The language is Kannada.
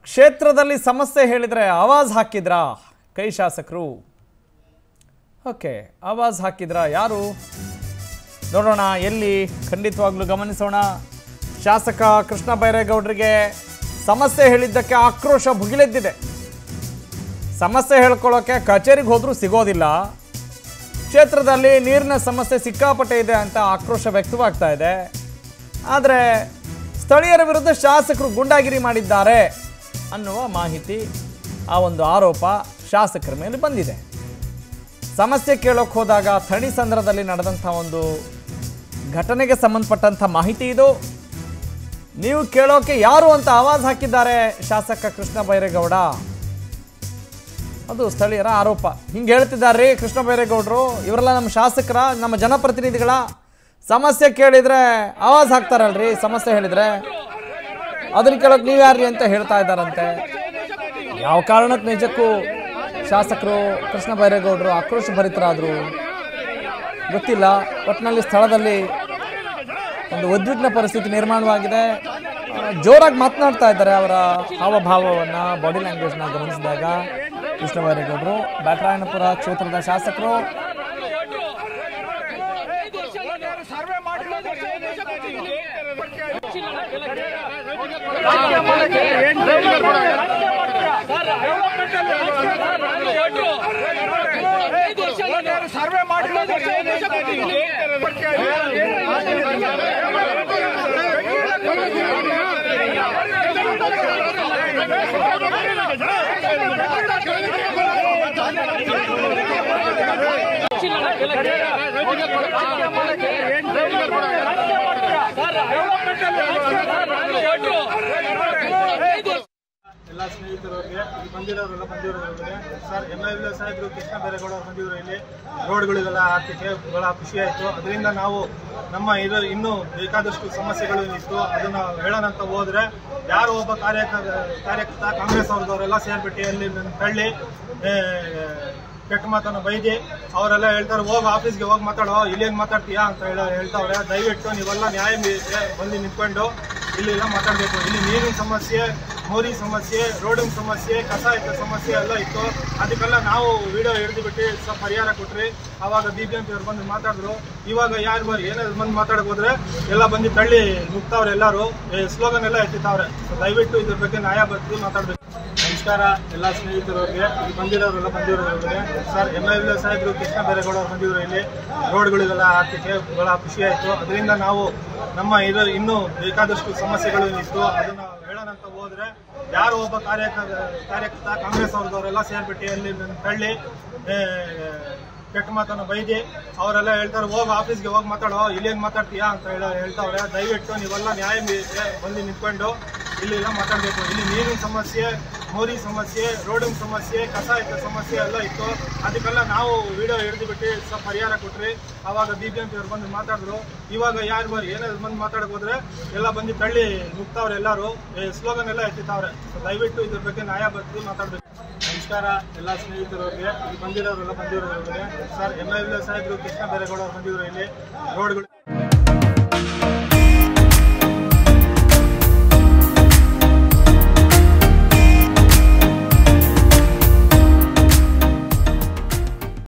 ಕ್ಷೇತ್ರದಲ್ಲಿ ಸಮಸ್ಯೆ ಹೇಳಿದರೆ ಆವಾಜ್ ಹಾಕಿದ್ರಾ ಕೈ ಶಾಸಕರು ಓಕೆ ಆವಾಜ್ ಹಾಕಿದ್ರಾ ಯಾರು ನೋಡೋಣ ಎಲ್ಲಿ ಖಂಡಿತವಾಗ್ಲೂ ಗಮನಿಸೋಣ ಶಾಸಕ ಕೃಷ್ಣ ಬೈರೇಗೌಡರಿಗೆ ಸಮಸ್ಯೆ ಹೇಳಿದ್ದಕ್ಕೆ ಆಕ್ರೋಶ ಭುಗಿಲೆದ್ದಿದೆ ಸಮಸ್ಯೆ ಹೇಳ್ಕೊಳ್ಳೋಕೆ ಕಚೇರಿಗೆ ಹೋದರೂ ಸಿಗೋದಿಲ್ಲ ಕ್ಷೇತ್ರದಲ್ಲಿ ನೀರಿನ ಸಮಸ್ಯೆ ಸಿಕ್ಕಾಪಟ್ಟೆ ಇದೆ ಅಂತ ಆಕ್ರೋಶ ವ್ಯಕ್ತವಾಗ್ತಾ ಇದೆ ಆದರೆ ಸ್ಥಳೀಯರ ವಿರುದ್ಧ ಶಾಸಕರು ಗುಂಡಾಗಿರಿ ಮಾಡಿದ್ದಾರೆ ಅನ್ನುವ ಮಾಹಿತಿ ಆ ಒಂದು ಆರೋಪ ಶಾಸಕರ ಮೇಲೆ ಬಂದಿದೆ ಸಮಸ್ಯೆ ಕೇಳೋಕೆ ಹೋದಾಗ ಥಣಿಸಂದ್ರದಲ್ಲಿ ನಡೆದಂಥ ಒಂದು ಘಟನೆಗೆ ಸಂಬಂಧಪಟ್ಟಂಥ ಮಾಹಿತಿ ಇದು ನೀವು ಕೇಳೋಕೆ ಯಾರು ಅಂತ ಆವಾಜ್ ಹಾಕಿದ್ದಾರೆ ಶಾಸಕ ಕೃಷ್ಣ ಬೈರೇಗೌಡ ಅದು ಸ್ಥಳೀಯರ ಆರೋಪ ಹಿಂಗೆ ಹೇಳ್ತಿದ್ದಾರೆ ಕೃಷ್ಣ ಬೈರೇಗೌಡರು ಇವರೆಲ್ಲ ನಮ್ಮ ಶಾಸಕರ ನಮ್ಮ ಜನಪ್ರತಿನಿಧಿಗಳ ಸಮಸ್ಯೆ ಕೇಳಿದ್ರೆ ಆವಾಜ್ ಹಾಕ್ತಾರಲ್ರಿ ಸಮಸ್ಯೆ ಹೇಳಿದ್ರೆ ಅದನ್ನ ಕೇಳೋಕೆ ನೀವು ಯಾರ್ರಿ ಅಂತ ಹೇಳ್ತಾ ಇದ್ದಾರಂತೆ ಯಾವ ಕಾರಣಕ್ಕೆ ನಿಜಕ್ಕೂ ಶಾಸಕರು ಕೃಷ್ಣ ಬೈರೇಗೌಡರು ಆಕ್ರೋಶ ಭರಿತರಾದರು ಗೊತ್ತಿಲ್ಲ ಒಟ್ಟಿನಲ್ಲಿ ಸ್ಥಳದಲ್ಲಿ ಒಂದು ಉದ್ವಿಗ್ನ ಪರಿಸ್ಥಿತಿ ನಿರ್ಮಾಣವಾಗಿದೆ ಆ, ಜೋರಾಗಿ ಮಾತನಾಡ್ತಾ ಇದ್ದಾರೆ ಅವರ ಹಾವಭಾವವನ್ನು ಬಾಡಿ ಲ್ಯಾಂಗ್ವೇಜ್ನ ಗಮನಿಸಿದಾಗ ಕೃಷ್ಣ ಬೈರೇಗೌಡರು ಬ್ಯಾಟರಾಯನಪುರ ಕ್ಷೇತ್ರದ ಶಾಸಕರು ಸರ್ವೆ ಸರ್ವೆ ಎಲ್ಲ ಸ್ನೇಹಿತರವ್ರಿಗೆ ಇಲ್ಲಿ ಬಂದಿರೋರೆಲ್ಲ ಬಂದಿರೋರಿಗೆ ಸರ್ ಎಮ್ ಎಲ್ ಎ ಸಾಹೇಬರು ಕೃಷ್ಣ ಬೈರೇಗೌಡರು ಬಂದಿದ್ರು ಇಲ್ಲಿ ರೋಡ್ಗಳಿಗೆಲ್ಲ ಹಾಕಲಿಕ್ಕೆ ಬಹಳ ಖುಷಿ ಆಯಿತು ಅದರಿಂದ ನಾವು ನಮ್ಮ ಇದು ಇನ್ನೂ ಬೇಕಾದಷ್ಟು ಸಮಸ್ಯೆಗಳು ಇತ್ತು ಅದನ್ನ ಹೇಳೋಣ ಅಂತ ಹೋದ್ರೆ ಯಾರು ಒಬ್ಬ ಕಾರ್ಯಕ ಕಾರ್ಯಕರ್ತ ಕಾಂಗ್ರೆಸ್ ಅವ್ರದವರೆಲ್ಲ ಸೇರ್ಬಿಟ್ಟು ಅಲ್ಲಿ ನನ್ನ ತಳ್ಳಿ ಏ, ಕೆಟ್ಟ ಮಾತನ್ನು ಬೈದಿ ಅವರೆಲ್ಲ ಹೇಳ್ತಾರೆ ಹೋಗಿ ಆಫೀಸ್ಗೆ ಹೋಗಿ ಮಾತಾಡೋ ಇಲ್ಲೇನು ಮಾತಾಡ್ತೀಯಾ ಅಂತ ಹೇಳ ಹೇಳ್ತಾವ್ರೆ ದಯವಿಟ್ಟು ನೀವೆಲ್ಲ ನ್ಯಾಯ ಮೀರಿದ್ರೆ ಬಂದು ನಿಂತ್ಕೊಂಡು ಇಲ್ಲೆಲ್ಲ ಮಾತಾಡಬೇಕು ಇಲ್ಲಿ ನೀರಿನ ಸಮಸ್ಯೆ ಮೋರಿ ಸಮಸ್ಯೆ ರೋಡಿನ ಸಮಸ್ಯೆ ಕಸ ಇದ್ದ ಸಮಸ್ಯೆ ಎಲ್ಲ ಇತ್ತು ಅದಕ್ಕೆಲ್ಲ ನಾವು ವಿಡಿಯೋ ಹಿಡಿದು ಬಿಟ್ಟು ಸ್ವಲ್ಪ ಪರಿಹಾರ ಕೊಟ್ರಿ ಅವಾಗ ಬಿ ಬಿ ಎಂ ಪಿ ಅವ್ರು ಬಂದು ಮಾತಾಡಿದ್ರು ಇವಾಗ ಯಾರು ಬರ್ ಏನಾದ್ರು ಬಂದು ಮಾತಾಡಕ್ ಹೋದ್ರೆ ಎಲ್ಲ ಬಂದು ತಳ್ಳಿ ನುಗ್ತಾವ್ರೆ ಎಲ್ಲರೂ ಸ್ಲೋಗನ್ ಎಲ್ಲ ಎತ್ತಿತಾವ್ರೆ So ದಯವಿಟ್ಟು ಇದ್ರ ಬಗ್ಗೆ ನ್ಯಾಯ ಬರ್ತೀವಿ ಮಾತಾಡ್ಬೇಕು ನಮಸ್ಕಾರ ಎಲ್ಲ ಸ್ನೇಹಿತರವ್ರಿಗೆ ಇಲ್ಲಿ ಬಂದಿರೋರೆಲ್ಲ ಬಂದಿರೋರಿಗೆ ಸರ್ ಎಮ್ ಎಲ್ ಎ ಸಾಹೇಬರು ಕೃಷ್ಣ ಬೈರೇಗೌಡರು ಬಂದಿದ್ರು ಇಲ್ಲಿ ರೋಡ್ಗಳಿಗೆಲ್ಲ ಹಾಕಲಿಕ್ಕೆ ಬಹಳ ಖುಷಿ ಆಯಿತು ಅದರಿಂದ ನಾವು ನಮ್ಮ ಇದು ಇನ್ನೂ ಬೇಕಾದಷ್ಟು ಸಮಸ್ಯೆಗಳು ಇತ್ತು ಅದನ್ನ ಹೇಳೋಣ ಅಂತ ಹೋದ್ರೆ ಯಾರು ಒಬ್ಬ ಕಾರ್ಯಕ ಕಾರ್ಯಕರ್ತ ಕಾಂಗ್ರೆಸ್ ಅವ್ರದವರೆಲ್ಲ ಸೇರ್ಬಿಟ್ಟು ಅಲ್ಲಿ ನನ್ನ ತಳ್ಳಿ ಏ, ಕೆಟ್ಟ ಮಾತನ್ನು ಬೈದಿ ಅವರೆಲ್ಲ ಹೇಳ್ತಾರೆ ಹೋಗಿ ಆಫೀಸ್ಗೆ ಹೋಗಿ ಮಾತಾಡೋ ಇಲ್ಲೇನು ಮಾತಾಡ್ತೀಯಾ ಅಂತ ಹೇಳ ಹೇಳ್ತಾವ್ರೆ ದಯವಿಟ್ಟು ನೀವೆಲ್ಲ ನ್ಯಾಯ ಮೀರಿದ್ರೆ ಬಂದು ನಿಂತ್ಕೊಂಡು ಇಲ್ಲೆಲ್ಲ ಮಾತಾಡಬೇಕು ಇಲ್ಲಿ ನೀರಿನ ಸಮಸ್ಯೆ ಮೋರಿ ಸಮಸ್ಯೆ ರೋಡಿನ ಸಮಸ್ಯೆ ಕಸ ಇದ್ದ ಸಮಸ್ಯೆ ಎಲ್ಲ ಇತ್ತು ಅದಕ್ಕೆಲ್ಲ ನಾವು ವಿಡಿಯೋ ಹಿಡಿದು ಬಿಟ್ಟು ಸ್ವಲ್ಪ ಪರಿಹಾರ ಕೊಟ್ರಿ ಅವಾಗ ಬಿ ಬಿ ಎಂ ಪಿ ಅವ್ರು ಬಂದು ಮಾತಾಡಿದ್ರು ಇವಾಗ ಯಾರು ಬರ್ ಏನಾದ್ರು ಬಂದು ಮಾತಾಡಕ್ ಹೋದ್ರೆ ಎಲ್ಲ ಬಂದು ತಳ್ಳಿ ನುಗ್ತಾವ್ರೆ ಎಲ್ಲರೂ ಸ್ಲೋಗನ್ ಎಲ್ಲ ಎತ್ತಿತಾವ್ರೆ So ದಯವಿಟ್ಟು ಇದ್ರ ಬಗ್ಗೆ ನ್ಯಾಯ ಬರ್ತೀವಿ ಮಾತಾಡ್ಬೇಕು ನಮಸ್ಕಾರ ಎಲ್ಲ ಸ್ನೇಹಿತರವ್ರಿಗೆ ಇಲ್ಲಿ ಬಂದಿರೋರೆಲ್ಲ ಬಂದಿರೋರಿಗೆ ಸರ್ ಎಮ್ ಎಲ್ ಎ ಸಾಹೇಬರು ಕೃಷ್ಣ ಬೈರೇಗೌಡರು ಬಂದಿದ್ರು ಇಲ್ಲಿ ರೋಡ್ಗಳು